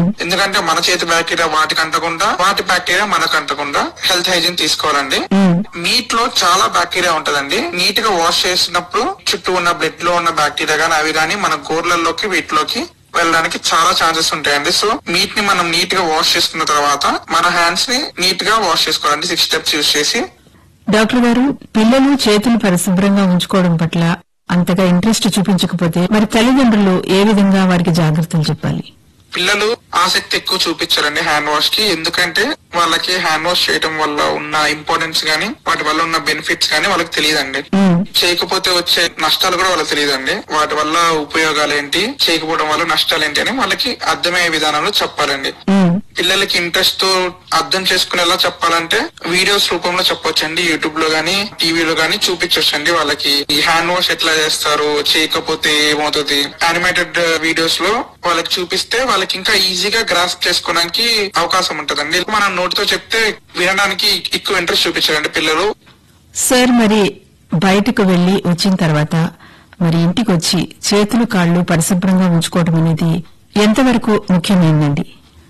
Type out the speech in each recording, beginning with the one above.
ఉమ్, ఎందుకంటే మన చేతి బ్యాక్టీరియా వాటికి అంటకుండా వాటి బ్యాక్టీరియా మనకు అంటకుండా హెల్త్ హైజీన్ తీసుకోవాలండి ఉమ్, మీట్ లో చాలా బ్యాక్టీరియా ఉంటదండి నీట్ గా వాష్ చేసినప్పుడు చుట్టూ ఉన్న బ్లడ్ లో ఉన్న బ్యాక్టీరియా గానీ అవి గానీ మన గోర్లలోకి వీటిలోకి వెళ్ళడానికి చాలా ఛాన్సెస్ ఉంటాయండి సో మీట్ ని మనం నీట్ గా వాష్ చేసుకున్న తర్వాత మన హ్యాండ్స్ ని నీట్ గా వాష్ చేసుకోవాలండి సిక్స్ స్టెప్స్ యూస్ చేసి డాక్టర్ గారు పిల్లలు చేతులు పరిశుభ్రంగా ఉంచుకోవడం పట్ల అంతగా ఇంట్రెస్ట్ చూపించకపోతే మరి తల్లిదండ్రులు ఏ విధంగా వారికి జాగ్రత్తలు చెప్పాలి పిల్లలు ఆసక్తి ఎక్కువ చూపించారండి హ్యాండ్ వాష్ కి ఎందుకంటే వాళ్ళకి హ్యాండ్ వాష్ చేయడం వల్ల ఉన్న ఇంపార్టెన్స్ గానీ వాటి వల్ల ఉన్న బెనిఫిట్స్ గానీ వాళ్ళకి తెలియదండి ఉమ్, చేయకపోతే వచ్చే నష్టాలు కూడా వాళ్ళకి తెలియదండి వాటి వల్ల ఉపయోగాలు ఏంటి చేయకపోవడం వల్ల నష్టాలు ఏంటి అని వాళ్ళకి అర్థమయ్యే విధానంలో చెప్పాలండి ఉమ్, పిల్లలకి ఇంట్రెస్ట్ తో అర్థం చేసుకునేలా చెప్పాలంటే వీడియోస్ రూపంలో చెప్పొచ్చండి యూట్యూబ్ లో గానీ టీవీలో గానీ చూపించొచ్చండి వాళ్ళకి ఈ హ్యాండ్ వాష్ ఎట్లా చేస్తారు చేయకపోతే ఏమవుతుంది యానిమేటెడ్ వీడియోస్ లో వాళ్ళకి చూపిస్తే వాళ్ళకి ఇంకా ఈజీగా గ్రాస్ప్ చేసుకోవడానికి అవకాశం ఉంటదండి మనం నోటితో చెప్తే వినడానికి ఎక్కువ ఇంట్రెస్ట్ చూపించారండి పిల్లలు సార్ మరి బయటకు వెళ్లి వచ్చిన తర్వాత మరి ఇంటికి వచ్చి చేతులు కాళ్ళు పరిశుభ్రంగా ఉంచుకోవడం అనేది ఎంతవరకు ముఖ్యమైందండి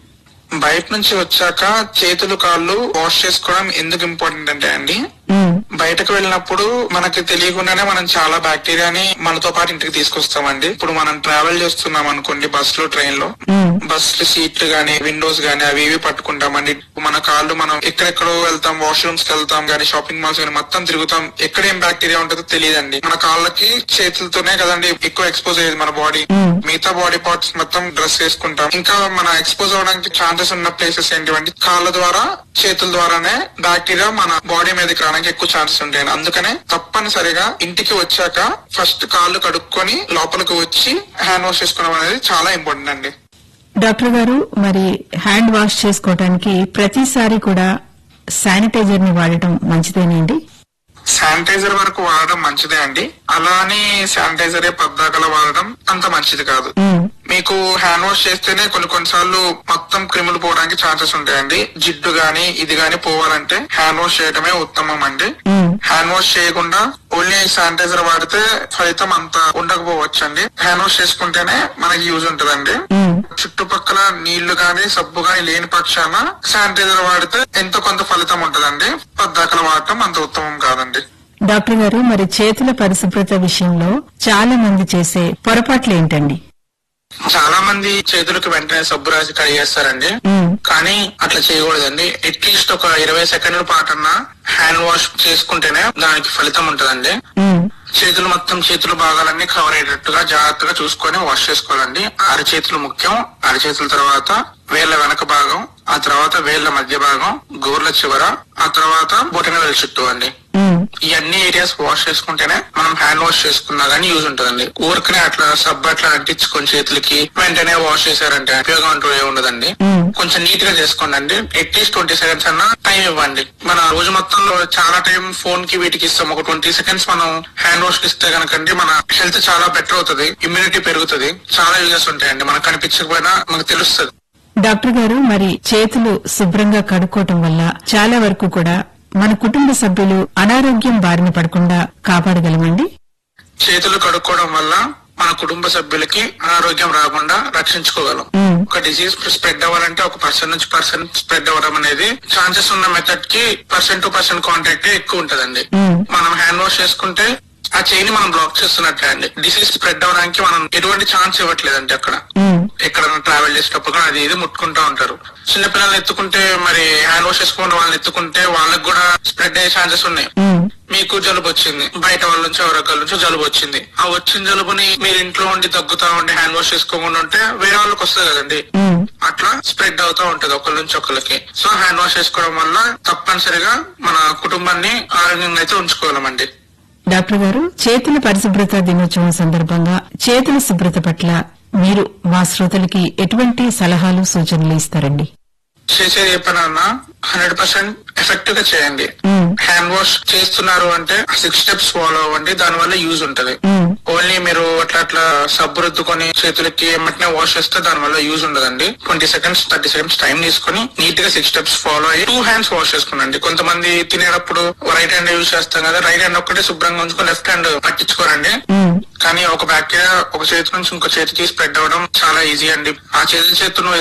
బయట నుంచి వచ్చాక చేతులు కాళ్ళు వాష్ చేసుకోవడం ఎందుకు ఇంపార్టెంట్ అంటే అండి ఉమ్, బయటకు వెళ్ళినప్పుడు మనకి తెలియకుండానే మనం చాలా బ్యాక్టీరియాని మనతో పాటు ఇంటికి తీసుకొస్తామండి ఇప్పుడు మనం ట్రావెల్ చేస్తున్నాం అనుకోండి బస్ లో ట్రైన్ లో ఉమ్, బస్ సీట్లు గానీ విండోస్ గానీ అవి ఇవి పట్టుకుంటామండి మన కాళ్ళు మనం ఎక్కడెక్కడో వెళ్తాం వాష్రూమ్స్ కి వెళ్తాం గానీ షాపింగ్ మాల్స్ గానీ మొత్తం తిరుగుతాం ఎక్కడ ఏం బ్యాక్టీరియా ఉంటుందో తెలియదండి మన కాళ్ళకి చేతులతోనే కదండి ఎక్కువ ఎక్స్పోజ్ అయ్యేది మన బాడీ ఉమ్, మిగతా బాడీ పార్ట్స్ మొత్తం డ్రెస్ వేసుకుంటాం ఇంకా మన ఎక్స్పోజ్ అవడానికి ఛాన్సెస్ ఉన్న ప్లేసెస్ ఏంటివంటే కాళ్ళ ద్వారా చేతుల ద్వారానే బ్యాక్టీరియా మన బాడీ మీదకి రావడానికి ఎక్కువ ఛాన్సెస్ ఉంటాయి అందుకనే తప్పనిసరిగా ఇంటికి వచ్చాక ఫస్ట్ కాళ్ళు కడుక్కొని లోపలికి వచ్చి హ్యాండ్ వాష్ చేసుకోవడం అనేది చాలా ఇంపార్టెంట్ అండి డాక్టర్ గారు మరి హ్యాండ్ వాష్ చేసుకోవటానికి ప్రతిసారి కూడా శానిటైజర్ ని వాడటం మంచిదేనండి శానిటైజర్ వరకు వాడడం మంచిదే అండి అలా అని శానిటైజరే పద్దాకలా వాడడం అంత మంచిది కాదు ఉమ్, మీకు హ్యాండ్ వాష్ చేస్తేనే కొన్ని కొన్నిసార్లు మొత్తం క్రిములు పోవడానికి ఛాన్సెస్ ఉంటాయండి జిడ్డు గాని ఇది గాని పోవాలంటే హ్యాండ్ వాష్ చేయడమే ఉత్తమం అండి ఉమ్, హ్యాండ్ వాష్ చేయకుండా ఓన్లీ శానిటైజర్ వాడితే ఫలితం అంత ఉండకపోవచ్చు అండి హ్యాండ్ వాష్ చేసుకుంటేనే మనకి యూజ్ ఉంటదండి ఉమ్, చుట్టుపక్కల నీళ్లు గాని సబ్బు గాని లేని పక్షాన శానిటైజర్ వాడితే ఎంతో కొంత ఫలితం ఉంటదండి పద్దాకల వాడటం అంత ఉత్తమం కాదండి డాక్టర్ గారు మరి చేతుల పరిశుభ్రత విషయంలో చాలా మంది చేసే పొరపాట్లు ఏంటండి చాలా మంది చేతులకు వెంటనే సబ్బు రాసి కడిగేస్తారండి ఉమ్, కానీ అట్లా చేయకూడదండి అట్లీస్ట్ ఒక ఇరవై సెకండ్ల పాటన్నా హ్యాండ్ వాష్ చేసుకుంటేనే దానికి ఫలితం ఉంటదండి ఉమ్, చేతులు మొత్తం చేతులు భాగాలన్నీ కవర్ అయ్యేటట్టుగా జాగ్రత్తగా చూసుకొని వాష్ చేసుకోవాలండి అరచేతులు ముఖ్యం అరచేతుల తర్వాత వేళ్ల వెనక భాగం ఆ తర్వాత వేళ్ల మధ్య భాగం గోర్ల చివర ఆ తర్వాత బొటన వేల చుట్టూ అండి ఉమ్, ఈ అన్ని ఏరియాస్ వాష్ చేసుకుంటేనే మనం హ్యాండ్ వాష్ చేసుకున్నా గానీ యూజ్ ఉంటదండి ఊరికనే అట్లా సబ్బు అట్లా అంటించుకొని చేతులకి వెంటనే వాష్ చేశారంటే ఉపయోగం అంటూ ఏమి ఉండదండి ఉమ్, కొంచెం నీట్ గా చేసుకోండి అండి అట్లీస్ట్ ట్వంటీ సెకండ్స్ అన్నా టైం ఇవ్వండి మన రోజు మొత్తంలో చాలా టైం ఫోన్ కి వీటికి ఇస్తాం ఒక ట్వంటీ సెకండ్స్ మనం హ్యాండ్ వాష్ ఇస్తే కనుకండి మన హెల్త్ చాలా బెటర్ అవుతుంది ఇమ్యూనిటీ పెరుగుతుంది చాలా యూజెస్ ఉంటాయండి మనకు కనిపించకపోయినా మనకు తెలుస్తుంది డాక్టర్ గారు మరి చేతులు శుభ్రంగా కడుక్కోవటం వల్ల చాలా వరకు కూడా మన కుటుంబ సభ్యులు అనారోగ్యం బారిన పడకుండా కాపాడగలమండి చేతులు కడుక్కోవడం వల్ల మన కుటుంబ సభ్యులకి అనారోగ్యం రాకుండా రక్షించుకోగలం ఉమ్, ఒక డిసీజ్ స్ప్రెడ్ అవ్వాలంటే ఒక పర్సన్ నుంచి పర్సన్ స్ప్రెడ్ అవ్వడం అనేది ఛాన్సెస్ ఉన్న మెథడ్ కి పర్సన్ టు పర్సన్ కాంటాక్ట్ ఎక్కువ ఉంటదండి ఉమ్, మనం హ్యాండ్ వాష్ చేసుకుంటే ఆ చైన్ మనం బ్లాక్ చేస్తున్నట్లే అండి డిసీజ్ స్ప్రెడ్ అవడానికి మనం ఎటువంటి ఛాన్స్ ఇవ్వట్లేదండి అక్కడ ఉమ్, ఎక్కడైనా ట్రావెల్ చేసేటప్పుడు కూడా అది ఇది ముట్టుకుంటా ఉంటారు చిన్నపిల్లల్ని ఎత్తుకుంటే మరి హ్యాండ్ వాష్ చేసుకుంటే వాళ్ళని ఎత్తుకుంటే వాళ్ళకి కూడా స్ప్రెడ్ అయ్యే ఛాన్సెస్ ఉన్నాయి ఉమ్, మీకు జలుబు వచ్చింది బయట వాళ్ళ నుంచి ఎవరొకరి నుంచి జలుబు వచ్చింది ఆ వచ్చిన జలుబుని మీరు ఇంట్లో ఉండి తగ్గుతా ఉండి హ్యాండ్ వాష్ చేసుకోకుండా ఉంటే వేరే వాళ్ళకి వస్తుంది కదండి ఉమ్. అట్లా స్ప్రెడ్ అవుతా ఉంటది ఒకరి నుంచి ఒకరికి సో హ్యాండ్ వాష్ చేసుకోవడం వల్ల తప్పనిసరిగా మన కుటుంబాన్ని ఆరోగ్యంగా అయితే ఉంచుకోగలమండి డాక్టర్ గారు చేతుల పరిశుభ్రత దినోత్సవం సందర్భంగా చేతుల శుభ్రత పట్ల మీరు మా శ్రోతలకి ఎటువంటి సలహాలు సూచనలు ఇస్తారండి చేసేది ఏ పని అన్నా హండ్రెడ్ పర్సెంట్ ఎఫెక్టివ్ గా చేయండి ఉమ్, హ్యాండ్ వాష్ చేస్తున్నారు అంటే సిక్స్ స్టెప్స్ ఫాలో అవ్వండి దాని వల్ల యూజ్ ఉంటది ఉమ్, ఓన్లీ మీరు అట్లా అట్లా సబ్బు రుద్దుకొని చేతులకి ఎమ్మటనే వాష్ చేస్తే దాని వల్ల యూజ్ ఉండదండి twenty seconds thirty seconds time తీసుకొని నీట్ గా సిక్స్ స్టెప్స్ ఫాలో అయ్యి టూ హ్యాండ్స్ వాష్ చేసుకునండి కొంతమంది తినేటప్పుడు రైట్ హ్యాండ్ యూజ్ చేస్తాం కదా రైట్ హ్యాండ్ ఒక్కటే శుభ్రంగా ఉంచుకొని లెఫ్ట్ హ్యాండ్ పట్టించుకోరండి ఉమ్, కానీ ఒక బ్యాక్టీరియా ఒక చేతి నుంచి ఇంకో చేతికి స్ప్రెడ్ అవ్వడం చాలా ఈజీ అండి ఆ చేతి చేతును